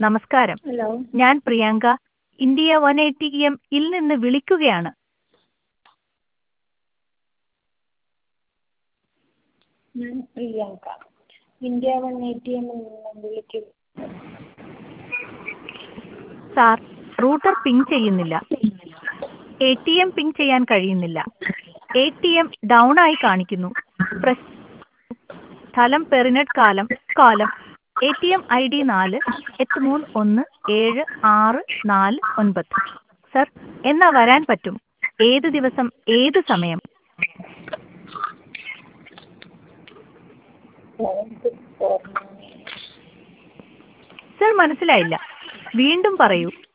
നമസ്കാരം ഹലോ ഞാൻ Priyanka India one eighty M ഇൽ നിന്ന് വിളിക്കുകയാണ് ഞാൻ Priyanka India one A T എമ്മിൽ നിന്ന് വിളിക്കുന്നു സാർ റൂട്ടർ പിങ് ചെയ്യുന്നില്ല എ ടി എം പിങ് ചെയ്യാൻ കഴിയുന്നില്ല എ ടി എം ഡൗൺ ആയി കാണിക്കുന്നു പ്രസ് സ്ഥലം പെറിനട്ട് കാലം കാലം A T M I D നാല് എട്ട് മൂന്ന് ഒന്ന് ഏഴ് ആറ് നാല് ഒൻപത് സർ എന്നാ വരാൻ പറ്റും ഏത് ദിവസം ഏത് സമയം seven six four nine sir മനസ്സിലായില്ല വീണ്ടും പറയൂ